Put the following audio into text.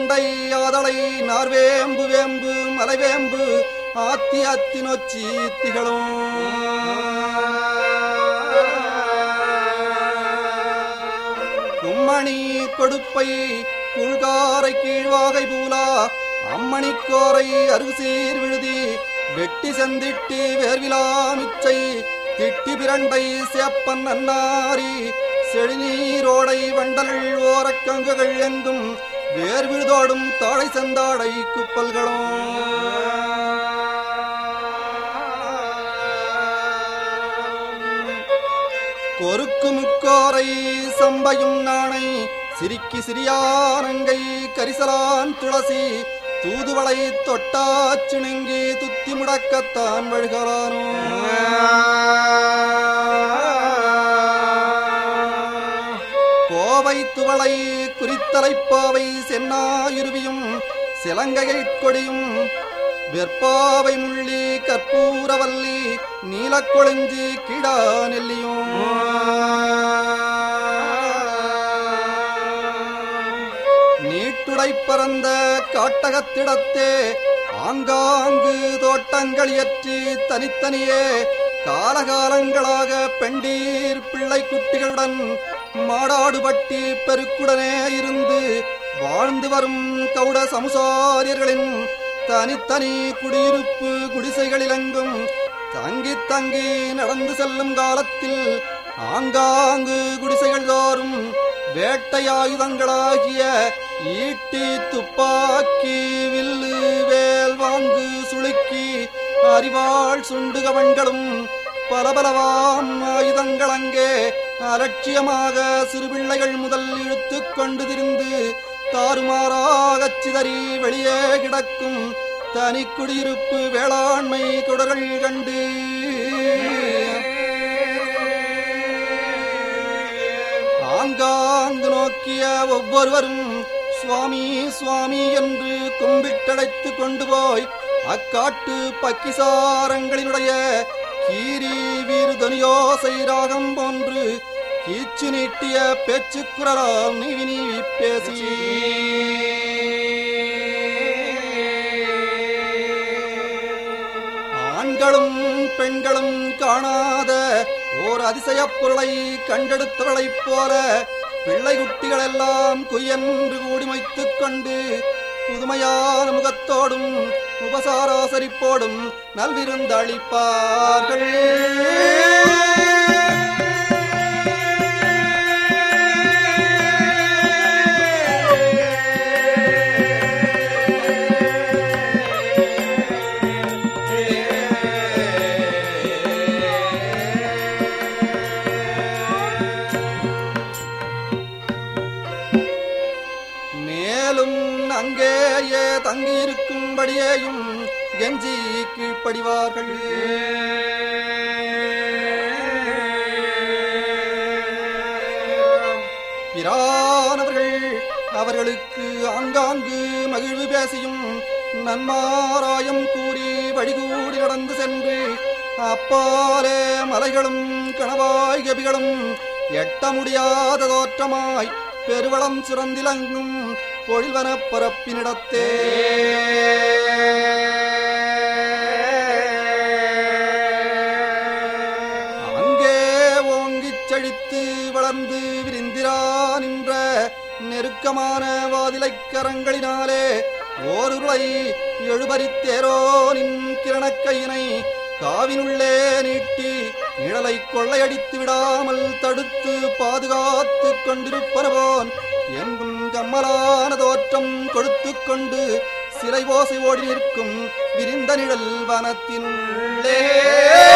கொண்டை ஆதலை நார்வேம்பு வேம்பு மலைவேம்பு ஆத்தி அத்தி நொச்சி திகழும் கும்மணி கொடுப்பை குழ்காரை கீழ்வாகை பூலா அம்மணிக்கோரை அருசீர் விழுதி வெட்டி செந்திட்டி வேர்விலா மிச்சை திட்டி பிரண்டை சேப்பன் நன்னாரி செழுநீரோடை வண்டல் ஓரக்கங்குகள் எங்கும் வேர்விழுதோடும் தாழை செந்தாடை குப்பல்களும் கொருக்கு முக்கோரை சம்பையும் நாணை சிரிக்கி சிறியானங்கை கரிசலான் துளசி தூதுவளை தொட்டாச்சிணுங்கி துத்தி முடக்கத்தான் வழுகலானோ கோவை துவளை குறித்தலைப்பாவை சென்னாயுருவியும் சிலங்கையைக் கொடியும் வெற்பாவை முள்ளி கற்பூரவல்லி நீலக்கொழிஞ்சி கிடா நெல்லியும் நீட்டுடை பறந்த காட்டகத்திடத்தே ஆங்காங்கு தோட்டங்கள் இயற்றி தனித்தனியே காலகாலங்களாக பெண்டீர் பிள்ளை குட்டிகளுடன் மாடாடுபட்டி பெருக்குடனே இருந்து வாழ்ந்து வரும் கவுட சமுசாரியர்களின் தனித்தனி குடியிருப்பு குடிசைகளிலெங்கும் தங்கி தங்கி நடந்து செல்லும் காலத்தில் ஆங்காங்கு குடிசைகள் தோறும் வேட்டை ஆயுதங்களாகிய ஈட்டி துப்பாக்கி வில்லு வேல் வாங்கு சுளுக்கி அறிவாள் சுண்டுகவன்களும் பலபலவாம் ஆயுதங்கள் அங்கே அலட்சியமாக சிறுபிள்ளைகள் முதல் இழுத்துக் கொண்டு திரிந்து தாறுமாறாகச் சிதறி வெளியே கிடக்கும் தனி குடியிருப்பு வேளாண்மை தொடர்கள் கண்டு ஆங்காங்கு நோக்கிய ஒவ்வொருவரும் சுவாமி சுவாமி என்று கும்பிட்டடைத்து கொண்டு போய் அக்காட்டு பக்கிசாரங்களினுடைய கீரி வீருதனியோசை ராகம் போன்று கீச்சு நீட்டிய பேச்சுக் குரலால் நீவி நீவி பேசி ஆண்களும் பெண்களும் காணாத ஓர் அதிசயப் பொருளை கண்டெடுத்தவளைப் போல பிள்ளை குட்டிகள் எல்லாம் குயன்று கூடி வைத்துக் கொண்டு புதுமையான முகத்தோடும் உபசாராசரிப்போடும் நல்விருந்தளிப்பார்கள் மேலும் அங்கேயே தங்கியிருக்கும்படியேயும் கெஞ்சி கீழ்ப்படிவார்கள் பிரானவர்கள் அவர்களுக்கு ஆங்காங்கு மகிழ்வு பேசியும் நன்மாராயம் கூறி வழிகூடி நடந்து சென்று அப்பாலே மலைகளும் கணவாய் கபிகளும் எட்ட முடியாத தோற்றமாய் பெருவளம் சுரந்திலங்கும் பொழில்வனப் பரப்பினிடத்தே அங்கே ஓங்கிச் செழித்து வளர்ந்து விரிந்திரா நின்ற நெருக்கமான வாதிலைக் கரங்களினாலே ஓருருளை எழுபறித்தேரோனின் கிரணக்கையினை காவினுள்ளே நீட்டி நிழலை கொள்ளையடித்து விடாமல் தடுத்து பாதுகாத்து கொண்டிருப்பனவோன் எங்கும் கம்மலான தோற்றம் கொடுத்து கொண்டு சிலை ஓசை ஓடி நிற்கும் விரிந்த நிழல் வனத்தினுள்ளே